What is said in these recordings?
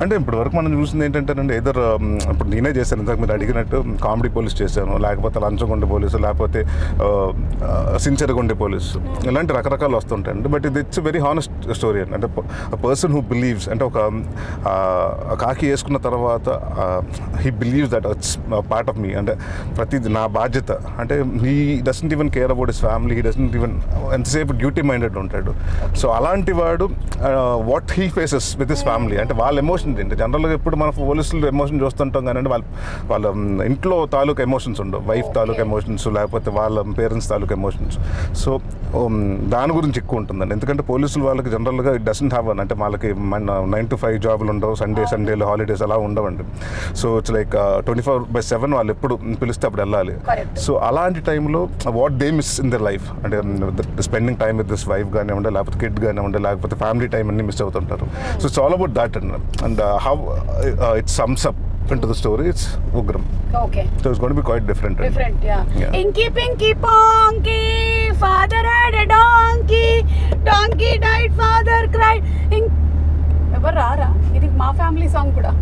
అంటే ఇప్పటి వరకు మనం చూసింది ఏంటంటే ఇద్దరు ఇప్పుడు నేనే చేశాను ఇంతకు మీరు అడిగినట్టు కామెడీ పోలీస్ చేశాను లేకపోతే లంచగొండ పోలీసు లేకపోతే సిన్సియర్గా పోలీసు ఇలాంటి రకరకాలు వస్తుంటాయండి బట్ ఇది ఇట్స్ వెరీ హానెస్ట్ స్టోరీ అండి అంటే పర్సన్ హూ బిలీవ్స్ అంటే ఒక ఆ, కాకి వేసుకున్న తర్వాత he believes that it's part of me అంటే ప్రతిది నా బాధ్యత అంటే he doesn't even care about his family he doesn't even ఎంతసేపు డ్యూటీ మైండెడ్ ఉంటాడు సో అలాంటి వాడు what he faces with his family అంటే వాళ్ళ ఎమోషన్ ఏంటి జనరల్గా ఇప్పుడు మన పోలీసులు ఎమోషన్ చూస్తుంటాం కానీ వాళ్ళ వాళ్ళ మ్, ఇంట్లో తాలూకు ఎమోషన్స్ ఉండవు వైఫ్ తాలూకు ఎమోషన్స్ లేకపోతే వాళ్ళ పేరెంట్స్ తాలూకు ఎమోషన్స్ సో దాని గురించి ఎక్కువ ఉంటుందండి ఎందుకంటే పోలీసులు వాళ్ళకి జనరల్గా ఇట్ డజంట్ హ్యావ్ అంటే వాళ్ళకి మన నైన్ టు ఫైవ్ జాబులు ఉండవు సండే సండేలు హాలిడేస్ అలా ఉండవండి so it's like twenty four by seven వాళ్ళు ఎప్పుడు పిలిస్తే అప్పుడు వెళ్ళాలి Correct. సో అలాంటి టైంలో what they miss in their life అంటే spending time with this wife కానివ్వండి లేకపోతే కిడ్ కానివ్వండి లేకపోతే ఫ్యామిలీ టైం అన్ని మిస్ అవుతుంటారు so it's all about that and and how it's sums up into the story it's Ugram okay so it's gonna be quite different different yeah Yeah. ఇంకీ Pinky ponky father had a donkey donkey died father cried ఎవరు రారా ఇది మా family song కూడా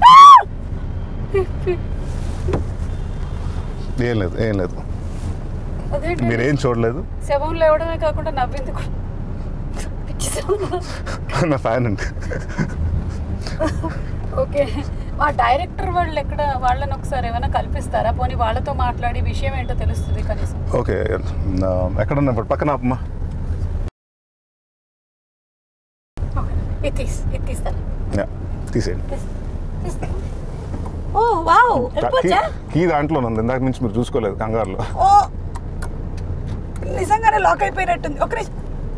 ఏం లేదు ఏం లేదు అదేంటి మీరేం చూడలేదు శవం లేవడమే కాకుండా నవ్వింది కూడా పిచ్చి sound. నా ఫ్యాన్ అండి ఓకే ఆ డైరెక్టర్ వాళ్ళు ఎక్కడ వాళ్ళని ఒకసారి ఏమైనా కల్పిస్తారా పోనీ వాళ్ళతో మాట్లాడి విషయం ఏంటో తెలుస్తుంది కనీసం ఓకే ఎక్కడన్నా ఇప్పుడు పక్కన ఆపమ్మా ఇది తీస్ ఇది తీస్తాను Yeah, తీసేయండి తీస్- తీస్తాను. ఓ వావ్ వెళ్ళిపోవచ్చా కీ దాంట్లో ఉంది ఇందాక నుంచి మీరు చూసుకోలేదు కంగారులో ఓ నిజంగానే లాక్ అయిపోయినట్టుంది ఒక నిమిషం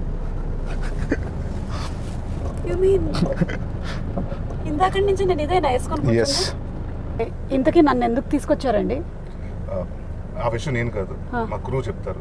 యు మీన్ ఇందాక నుంచి నేను ఇదేనా వేసుకొని ఎస్ కూర్చుంది? ఇంతకీ నన్ను ఎందుకు తీసుకొచ్చారండి ఆ విషయం నేను కాదు Ah. మా క్రూ చెప్తారు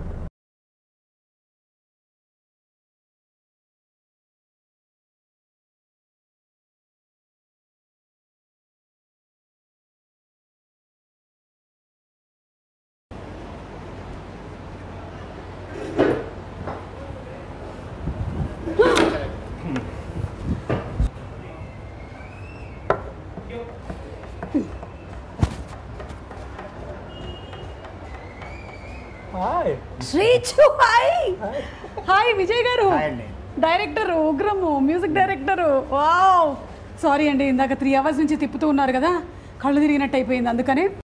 hi Sreechu hi hi Vijay గారు హాయ్ అండి. Director Ugram music director wow sorry అండి ఇందాక త్రీ అవర్స్ నుంచి తిప్పుతూ ఉన్నారు కదా కళ్ళు తిరిగినట్టు అయిపోయింది అందుకని